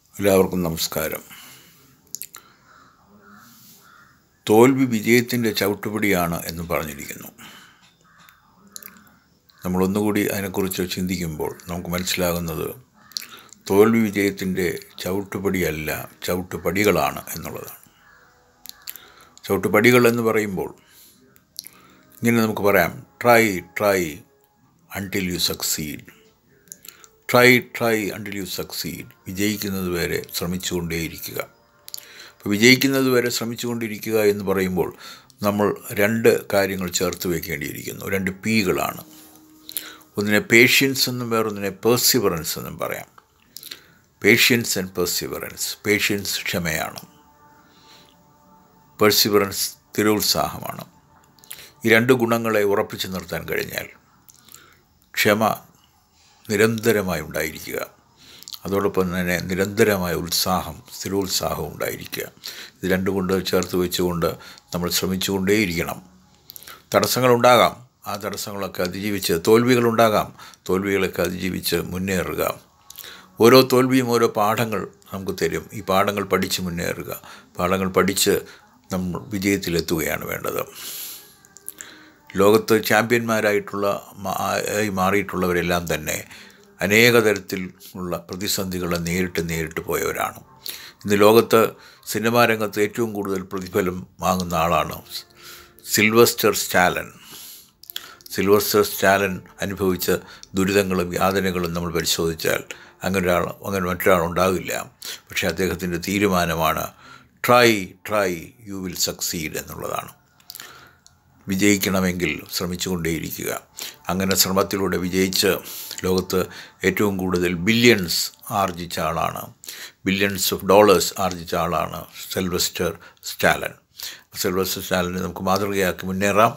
എല്ലാവർക്കും നമസ്കാരം തോൽവി വിജയത്തിൻ്റെ ചവിട്ടുപടിയാണ് എന്ന് പറഞ്ഞിരിക്കുന്നു നമ്മളൊന്നുകൂടി അതിനെക്കുറിച്ച് ചിന്തിക്കുമ്പോൾ നമുക്ക് മനസ്സിലാകുന്നത് തോൽവി വിജയത്തിൻ്റെ ചവിട്ടുപടിയല്ല ചവിട്ടുപടികളാണ് എന്നുള്ളതാണ് ചവിട്ടുപടികൾ എന്ന് പറയുമ്പോൾ ഇങ്ങനെ നമുക്ക് പറയാം try try until you succeed try try until you succeed വിജയിക്കുന്നത് വരെ ശ്രമിച്ചുകൊണ്ടേയിരിക്കുക അപ്പോൾ വിജയിക്കുന്നത് വരെ ശ്രമിച്ചുകൊണ്ടിരിക്കുക എന്ന് പറയുമ്പോൾ നമ്മൾ രണ്ട് കാര്യങ്ങൾ ചേർത്ത് വയ്ക്കേണ്ടിയിരിക്കുന്നു രണ്ട് പീകളാണ് ഒന്നിനെ പേഷ്യൻസ് എന്നും വേറൊന്നിനെ പെർസിവറൻസ് എന്നും പറയാം പേഷ്യൻസ് ആൻഡ് പെർസിവറൻസ് പേഷ്യൻസ് ക്ഷമയാണ് പെർസിവറൻസ് സ്ഥിരോത്സാഹമാണ് ഈ രണ്ട് ഗുണങ്ങളെ ഉറപ്പിച്ചു നിർത്താൻ കഴിഞ്ഞാൽ ക്ഷമ നിരന്തരമായി ഉണ്ടായിരിക്കുക അതോടൊപ്പം തന്നെ നിരന്തരമായ ഉത്സാഹം സ്ഥിരോത്സാഹം ഉണ്ടായിരിക്കുക ഇത് രണ്ടും കൊണ്ട് ചേർത്ത് വെച്ചുകൊണ്ട് നമ്മൾ ശ്രമിച്ചുകൊണ്ടേയിരിക്കണം തടസ്സങ്ങളുണ്ടാകാം ആ തടസ്സങ്ങളൊക്കെ അതിജീവിച്ച് തോൽവികളുണ്ടാകാം തോൽവികളൊക്കെ അതിജീവിച്ച് മുന്നേറുക ഓരോ തോൽവിയും ഓരോ പാഠങ്ങൾ നമുക്ക് തരും ഈ പാഠങ്ങൾ പഠിച്ച് മുന്നേറുക പാഠങ്ങൾ പഠിച്ച് നമ്മൾ വിജയത്തിലെത്തുകയാണ് വേണ്ടത് ലോകത്ത് ചാമ്പ്യന്മാരായിട്ടുള്ള ആയി മാറിയിട്ടുള്ളവരെല്ലാം തന്നെ അനേക തരത്തിൽ ഉള്ള പ്രതിസന്ധികളെ നേരിട്ട് നേരിട്ട് പോയവരാണ് ഇന്ന് ലോകത്ത് സിനിമാ രംഗത്ത് ഏറ്റവും കൂടുതൽ പ്രതിഫലം വാങ്ങുന്ന ആളാണ് സിൽവസ്റ്റർ സ്റ്റാലൻ സിൽവസ്റ്റർ സ്റ്റാലൻ അനുഭവിച്ച ദുരിതങ്ങളും യാതനകളും നമ്മൾ പരിശോധിച്ചാൽ അങ്ങനെ ഒരാൾ അങ്ങനെ മറ്റൊരാൾ ഉണ്ടാകില്ല പക്ഷേ അദ്ദേഹത്തിൻ്റെ തീരുമാനമാണ് try try you will succeed എന്നുള്ളതാണ് വിജയിക്കണമെങ്കിൽ ശ്രമിച്ചുകൊണ്ടേയിരിക്കുക അങ്ങനെ ശ്രമത്തിലൂടെ വിജയിച്ച് ലോകത്ത് ഏറ്റവും കൂടുതൽ ബില്യൺസ് ആർജിച്ച ആളാണ് ബില്യൺസ് ഓഫ് ഡോളേഴ്സ് ആർജിച്ച ആളാണ് സെൽവസ്റ്റർ സ്റ്റാലൻ സെൽവസ്റ്റർ സ്റ്റാലനെ നമുക്ക് മാതൃകയാക്കി മുന്നേറാം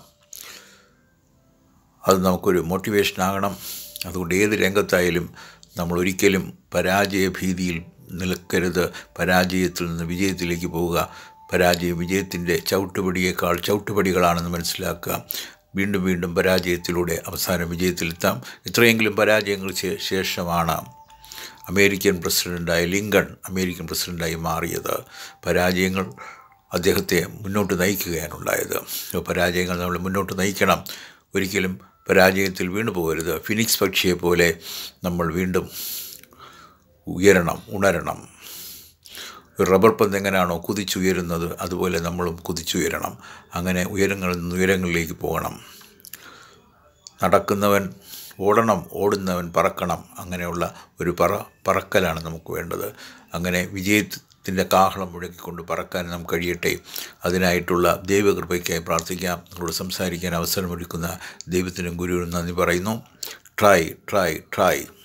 അത് നമുക്കൊരു മോട്ടിവേഷൻ ആകണം അതുകൊണ്ട് ഏത് രംഗത്തായാലും നമ്മൾ ഒരിക്കലും പരാജയ ഭീതിയിൽ നിൽക്കരുത് പരാജയത്തിൽ നിന്ന് വിജയത്തിലേക്ക് പോവുക പരാജയം വിജയത്തിൻ്റെ ചവിട്ടുപടിയേക്കാൾ ചവിട്ടുപടികളാണെന്ന് മനസ്സിലാക്കുക വീണ്ടും വീണ്ടും പരാജയത്തിലൂടെ അവസാനം വിജയത്തിലെത്താം ഇത്രയെങ്കിലും പരാജയങ്ങൾ ശേഷമാണ് അമേരിക്കൻ പ്രസിഡൻ്റായ ലിങ്കൺ അമേരിക്കൻ പ്രസിഡൻ്റായി മാറിയത് പരാജയങ്ങൾ അദ്ദേഹത്തെ മുന്നോട്ട് നയിക്കുകയാണ് ഉണ്ടായത് പരാജയങ്ങൾ നമ്മൾ മുന്നോട്ട് നയിക്കണം ഒരിക്കലും പരാജയത്തിൽ വീണു പോകരുത് ഫിനിക്സ് പക്ഷിയെ പോലെ നമ്മൾ വീണ്ടും ഉയരണം ഉണരണം ഒരു റബ്ബർ പന്ത് എങ്ങനെയാണോ കുതിച്ചുയരുന്നത് അതുപോലെ നമ്മളും കുതിച്ചുയരണം അങ്ങനെ ഉയരങ്ങളിൽ നിന്ന് ഉയരങ്ങളിലേക്ക് പോകണം നടക്കുന്നവൻ ഓടണം ഓടുന്നവൻ പറക്കണം അങ്ങനെയുള്ള ഒരു പറ പറക്കലാണ് നമുക്ക് വേണ്ടത് അങ്ങനെ വിജയത്തിൻ്റെ കാഹളം മുഴക്കിക്കൊണ്ട് പറക്കാൻ നമുക്ക് കഴിയട്ടെ അതിനായിട്ടുള്ള ദൈവകൃപയ്ക്കായി പ്രാർത്ഥിക്കാം നിങ്ങളോട് സംസാരിക്കാൻ അവസരമൊരുക്കുന്ന ദൈവത്തിനും ഗുരുവിനും നന്ദി പറയുന്നു ട്രൈ ട്രൈ ട്രൈ